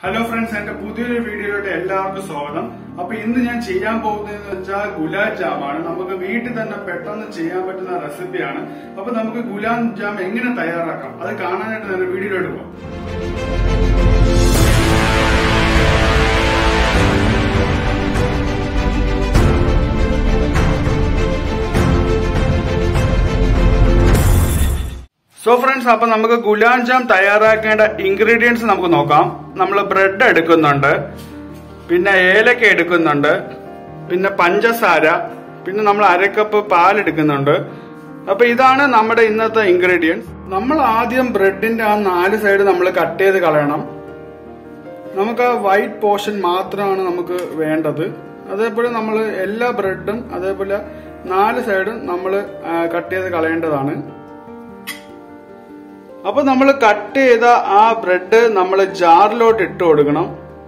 hello friends എന്റെ പുതിയൊരു വീഡിയോയിലോട്ട് എല്ലാവർക്കും സ്വാഗതം അപ്പൊ ഇന്ന് ഞാൻ ചെയ്യാൻ പോകുന്നതെന്ന് വെച്ചാൽ ഗുലാബ് ജാമാണ് നമുക്ക് വീട്ടിൽ തന്നെ പെട്ടെന്ന് ചെയ്യാൻ പറ്റുന്ന റെസിപ്പിയാണ് അപ്പൊ നമുക്ക് ഗുലാബ് ജാം എങ്ങനെ തയ്യാറാക്കാം അത് കാണാനായിട്ട് തന്നെ വീഡിയോയിലോട്ട് പോകാം സോ ഫ്രണ്ട്സ് അപ്പൊ നമുക്ക് ഗുലാബ് ജാം തയ്യാറാക്കേണ്ട ഇൻഗ്രീഡിയൻസ് നമുക്ക് നോക്കാം നമ്മൾ ബ്രെഡ് എടുക്കുന്നുണ്ട് പിന്നെ ഏലക്ക എടുക്കുന്നുണ്ട് പിന്നെ പഞ്ചസാര പിന്നെ നമ്മൾ അരക്കപ്പ് പാൽ എടുക്കുന്നുണ്ട് അപ്പൊ ഇതാണ് നമ്മുടെ ഇന്നത്തെ ഇൻഗ്രീഡിയൻസ് നമ്മൾ ആദ്യം ബ്രെഡിന്റെ ആ നാല് സൈഡ് നമ്മൾ കട്ട് ചെയ്ത് കളയണം നമുക്ക് ആ വൈറ്റ് പോർഷൻ മാത്രമാണ് നമുക്ക് വേണ്ടത് അതേപോലെ നമ്മൾ എല്ലാ ബ്രെഡും അതേപോലെ നാല് സൈഡും നമ്മൾ കട്ട് ചെയ്ത് കളയേണ്ടതാണ് അപ്പൊ നമ്മൾ കട്ട് ചെയ്ത ആ ബ്രെഡ് നമ്മൾ ജാറിലോട്ട് ഇട്ട് കൊടുക്കണം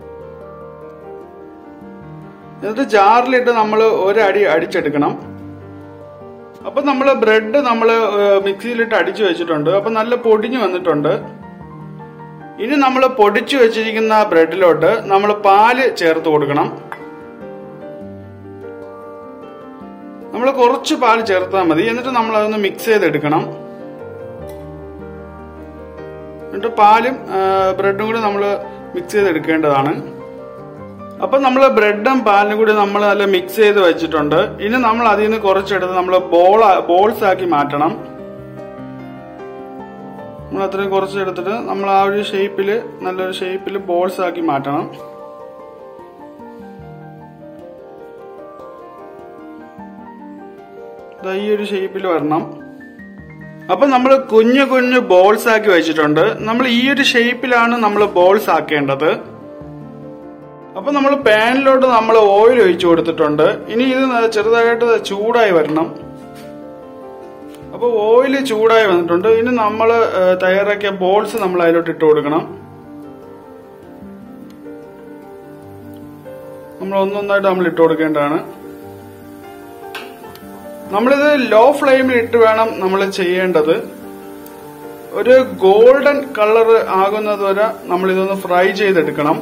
എന്നിട്ട് ജാറിലിട്ട് നമ്മൾ ഒരടി അടിച്ചെടുക്കണം അപ്പൊ നമ്മൾ ബ്രെഡ് നമ്മൾ മിക്സിയിലിട്ട് അടിച്ചു വെച്ചിട്ടുണ്ട് അപ്പൊ നല്ല പൊടിഞ്ഞു വന്നിട്ടുണ്ട് ഇനി നമ്മൾ പൊടിച്ചു വെച്ചിരിക്കുന്ന ബ്രെഡിലോട്ട് നമ്മൾ പാല് ചേർത്ത് കൊടുക്കണം നമ്മൾ കുറച്ച് പാല് ചേർത്താൽ മതി എന്നിട്ട് നമ്മൾ അതൊന്ന് മിക്സ് ചെയ്തെടുക്കണം എന്നിട്ട് പാലും ബ്രെഡും കൂടി നമ്മൾ മിക്സ് ചെയ്തെടുക്കേണ്ടതാണ് അപ്പൊ നമ്മൾ ബ്രെഡും പാലിനും കൂടി നമ്മൾ നല്ല മിക്സ് ചെയ്ത് വെച്ചിട്ടുണ്ട് ഇനി നമ്മൾ അതിൽ നിന്ന് കുറച്ചെടുത്ത് നമ്മൾ ബോൾ ബോൾസ് ആക്കി മാറ്റണം നമ്മൾ അത്രയും കുറച്ച് എടുത്തിട്ട് നമ്മൾ ആ ഒരു ഷേപ്പിൽ നല്ലൊരു ഷേപ്പിൽ ബോൾസ് ആക്കി മാറ്റണം ഈ ഒരു ഷേപ്പിൽ വരണം അപ്പൊ നമ്മൾ കുഞ്ഞു കുഞ്ഞു ബോൾസ് ആക്കി വെച്ചിട്ടുണ്ട് നമ്മൾ ഈ ഒരു ഷേപ്പിലാണ് നമ്മൾ ബോൾസ് ആക്കേണ്ടത് അപ്പൊ നമ്മൾ പാനിലോട്ട് നമ്മൾ ഓയിൽ ഒഴിച്ചു കൊടുത്തിട്ടുണ്ട് ഇനി ഇത് ചെറുതായിട്ട് ചൂടായി വരണം അപ്പൊ ഓയിൽ ചൂടായി വന്നിട്ടുണ്ട് ഇനി നമ്മൾ തയ്യാറാക്കിയ ബോൾസ് നമ്മൾ അതിലോട്ട് ഇട്ട് കൊടുക്കണം നമ്മൾ ഒന്നൊന്നായിട്ട് നമ്മൾ ഇട്ട് കൊടുക്കേണ്ടതാണ് നമ്മളിത് ലോ ഫ്ലെയിമിൽ ഇട്ട് വേണം നമ്മൾ ചെയ്യേണ്ടത് ഒരു ഗോൾഡൻ കളർ ആകുന്നത് വരെ നമ്മൾ ഇതൊന്ന് ഫ്രൈ ചെയ്തെടുക്കണം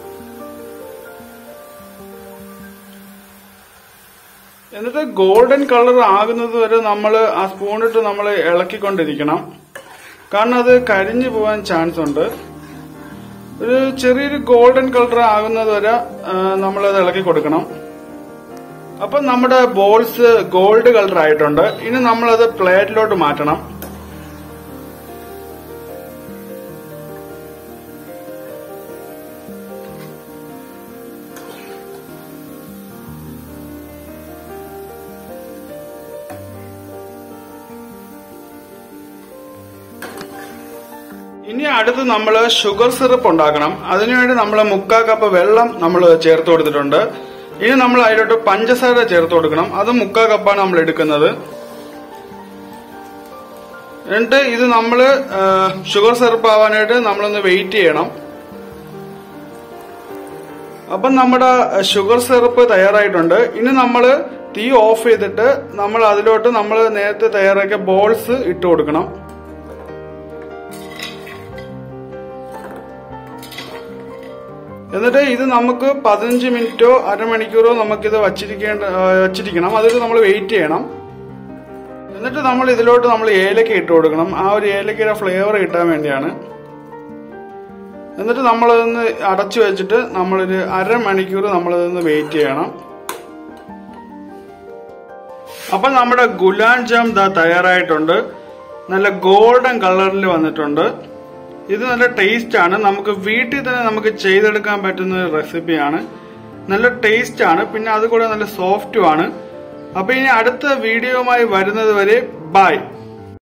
എന്നിട്ട് ഗോൾഡൻ കളർ ആകുന്നത് വരെ നമ്മൾ ആ സ്പൂണിട്ട് നമ്മൾ ഇളക്കിക്കൊണ്ടിരിക്കണം കാരണം അത് കരിഞ്ഞു പോകാൻ ചാൻസ് ഉണ്ട് ഒരു ചെറിയൊരു ഗോൾഡൻ കളർ ആകുന്നത് വരെ നമ്മൾ അത് ഇളക്കി കൊടുക്കണം അപ്പൊ നമ്മുടെ ബോൾസ് ഗോൾഡ് കളർ ആയിട്ടുണ്ട് ഇനി നമ്മളത് പ്ലേറ്റിലോട്ട് മാറ്റണം ഇനി അടുത്ത് നമ്മൾ ഷുഗർ സിറപ്പ് ഉണ്ടാക്കണം അതിനുവേണ്ടി നമ്മൾ മുക്കാ കപ്പ് വെള്ളം നമ്മൾ ചേർത്ത് കൊടുത്തിട്ടുണ്ട് ഇനി നമ്മൾ അതിലോട്ട് പഞ്ചസാര ചേർത്ത് കൊടുക്കണം അത് മുക്കാ കപ്പാണ് നമ്മൾ എടുക്കുന്നത് എന്നിട്ട് ഇത് നമ്മൾ ഷുഗർ സിറപ്പ് ആവാനായിട്ട് നമ്മളൊന്ന് വെയിറ്റ് ചെയ്യണം അപ്പം നമ്മുടെ ഷുഗർ സിറപ്പ് തയ്യാറായിട്ടുണ്ട് ഇനി നമ്മൾ തീ ഓഫ് ചെയ്തിട്ട് നമ്മൾ അതിലോട്ട് നമ്മൾ നേരത്തെ തയ്യാറാക്കിയ ബോൾസ് ഇട്ട് കൊടുക്കണം എന്നിട്ട് ഇത് നമുക്ക് പതിനഞ്ച് മിനിറ്റോ അരമണിക്കൂറോ നമുക്കിത് വച്ചിരിക്കേണ്ട വച്ചിരിക്കണം അതിൽ നമ്മൾ വെയിറ്റ് ചെയ്യണം എന്നിട്ട് നമ്മൾ ഇതിലോട്ട് നമ്മൾ ഏലക്ക ഇട്ട് കൊടുക്കണം ആ ഒരു ഏലക്കയുടെ ഫ്ലേവർ കിട്ടാൻ വേണ്ടിയാണ് എന്നിട്ട് നമ്മളതൊന്ന് അടച്ചു വെച്ചിട്ട് നമ്മളൊരു അരമണിക്കൂർ നമ്മളതൊന്ന് വെയിറ്റ് ചെയ്യണം അപ്പൊ നമ്മുടെ ഗുലാബ് ജാം ദാ തയ്യാറായിട്ടുണ്ട് നല്ല ഗോൾഡൻ കളറിൽ വന്നിട്ടുണ്ട് ഇത് നല്ല ടേസ്റ്റ് ആണ് നമുക്ക് വീട്ടിൽ തന്നെ നമുക്ക് ചെയ്തെടുക്കാൻ പറ്റുന്ന റെസിപ്പിയാണ് നല്ല ടേസ്റ്റ് ആണ് പിന്നെ അതുകൂടെ നല്ല സോഫ്റ്റും ആണ് അപ്പൊ ഇനി അടുത്ത വീഡിയോയുമായി വരുന്നത് വരെ ബൈ